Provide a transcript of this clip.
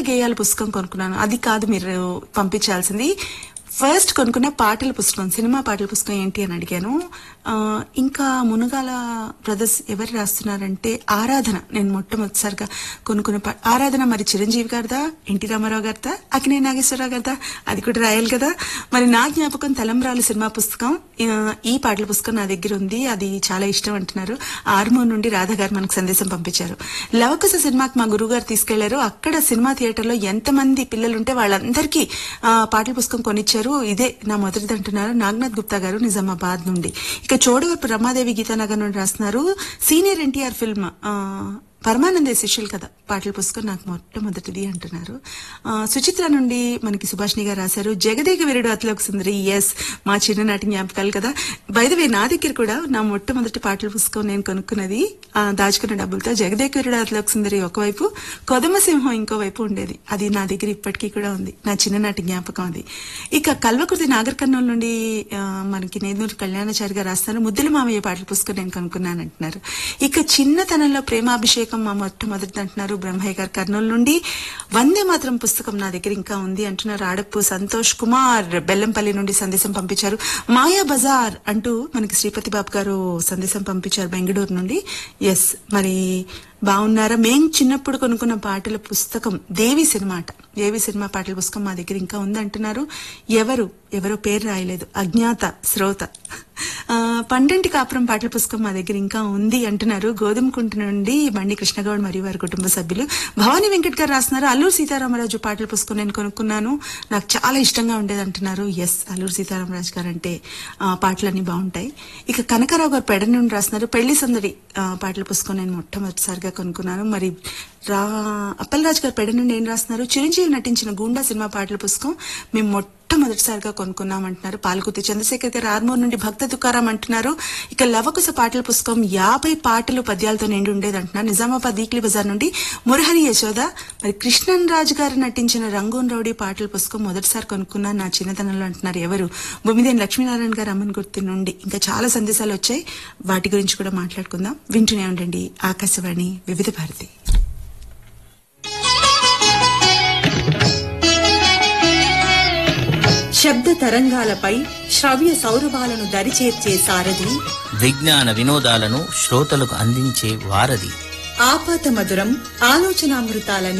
గేయాల పుస్తకం కొనుక్కున్నాను అది కాదు మీరు పంపించాల్సింది ఫస్ట్ కొనుక్కున్న పాటల పుస్తకం సినిమా పాటల పుస్తకం ఏంటి అని అడిగాను ఆ, ఇంకా మునుగాల బ్రదర్స్ ఎవరు రాస్తున్నారంటే ఆరాధన నేను మొట్టమొదటిసారిగా కొనుక్కున్న పా- ఆరాధన మరి చిరంజీవి గారిదా ఎన్టీ రామారావు గారిదా అక్కినే నాగేశ్వరరావు గారిదా అది కూడా రాయాలి కదా మరి నా జ్ఞాపకం తలంబ్రాలు సినిమా పుస్తకం ఆ, ఈ పాటల పుస్తకం నా దగ్గర ఉంది అది చాలా ఇష్టం అంటున్నారు ఆర్మూర్ నుండి రాధా గారు మనకు సందేశం పంపించారు లవకుశ సినిమాకి మా గురువు గారు తీసుకెళ్లారు అక్కడ సినిమా థియేటర్ లో ఎంతమంది పిల్లలుంటే వాళ్ళందరికీ ఆ, పాటల పుస్తకం కొనిచ్చారు ఇదే నా మొదటిది అంటున్నారు నాగనాథ్ గుప్తా గారు నిజామాబాద్ నుండి ఇక చోడవరపు రమాదేవి గీతానగర్ నుండి రాస్తున్నారు సీనియర్ ఎన్టీఆర్ ఫిల్మ్ ఆ, పరమానందే శిష్యులు కదా పాటల పుస్తకం నాకు మొట్టమొదటిది అంటున్నారు ఆ, సుచిత్ర నుండి మనకి సుభాష్ని గారు రాశారు జగదేక వీరుడు అతలోక సుందరి ఎస్ మా చిన్ననాటి జ్ఞాపకాలు కదా బైదవే నా దగ్గర కూడా నా మొట్టమొదటి పాటల పుస్తకం నేను కొనుక్కున్నది ఆ, దాచుకున్న డబ్బులతో జగదేక వీరుడు అతలోక సుందరి ఒకవైపు కొదమ సింహం ఇంకోవైపు ఉండేది అది నా దగ్గర ఇప్పటికీ కూడా ఉంది నా చిన్ననాటి జ్ఞాపకం అది ఇక కల్వకుర్తి నాగర్ కర్నూలు నుండి ఆ, మనకి నేదూరు కళ్యాణాచారి గారు రాస్తారు ముద్దుల మామయ్య పాటల పుస్తకం నేను కొనుక్కున్నాను అంటున్నారు ఇక చిన్నతనంలో ప్రేమాభిషేకం మా మొట్టమొదటి అంటున్నారు బ్రహ్మయ్య గారు కర్నూలు నుండి వందే మాత్రం పుస్తకం నా దగ్గర ఇంకా ఉంది అంటున్నారు ఆడప్పు సంతోష్ కుమార్ బెల్లంపల్లి నుండి సందేశం పంపించారు మాయా బజార్ అంటూ మనకి శ్రీపతి బాబు గారు సందేశం పంపించారు బెంగళూరు నుండి ఎస్ మరి బాగున్నారా మేం చిన్నప్పుడు కొనుక్కున్న పాటల పుస్తకం దేవి సినిమా అట దేవి సినిమా పాటల పుస్తకం మా దగ్గర ఇంకా ఉంది అంటున్నారు ఎవరు ఎవరో పేరు రాయలేదు అజ్ఞాత శ్రోత ఆ, పండంటి కాపురం పాటల పుస్తకం మా దగ్గర ఇంకా ఉంది అంటున్నారు గోధుమకుంట నుండి బండి కృష్ణగౌడ్ మరియు వారి కుటుంబ సభ్యులు భవానీ వెంకట్ గారు రాస్తున్నారు అల్లూరు సీతారామరాజు పాటల పుస్తకం నేను కొనుక్కున్నాను నాకు చాలా ఇష్టంగా ఉండేది అంటున్నారు ఎస్ అల్లూరు సీతారామరాజు గారు అంటే ఆ, పాటలన్నీ బాగుంటాయి ఇక కనకారావు గారు పెడ నుండి రాస్తున్నారు పెళ్లి సందడి ఆ, పాటల పుస్తకం నేను మొట్టమొదటిసారిగా కొనుక్కున్నాను మరి రా అప్పలరాజు గారు పెడ నుండి ఏం రాస్తున్నారు చిరంజీవి నటించిన గూండా సినిమా పాటల పుస్తకం మేము మొట్టమొదటిసారిగా కొనుక్కున్నాం అంటున్నారు పాలకుర్తి చంద్రశేఖర్ గారు ఆర్మూర్ నుండి భక్త తుకారాం అంటున్నారు ఇక లవకుశ పాటల పుస్తకం యాభై పాటలు పద్యాలతో నిండి ఉండేది అంటున్నారు నిజామాబాద్ వీక్లీ బజార్ నుండి మురహరి యశోద మరి కృష్ణన్ రాజు గారు నటించిన రంగూన్ రౌడీ పాటల పుస్తకం మొదటిసారి కొనుక్కున్నాను నా చిన్నతనంలో అంటున్నారు ఎవరు బొమ్మిదేని లక్ష్మీనారాయణ గారు అమ్మన్ గుర్తు నుండి ఇంకా చాలా సందేశాలు వచ్చాయి వాటి గురించి కూడా మాట్లాడుకుందాం వింటూనే ఉండండి ఆకాశవాణి వివిధ భారతి శబ్ద తరంగాలపై శ్రవ్య సౌరభాలను దరిచేర్చే సారథి విజ్ఞాన వినోదాలను శ్రోతలకు అందించే వారధి ఆపాత మధురం ఆలోచనామృతాల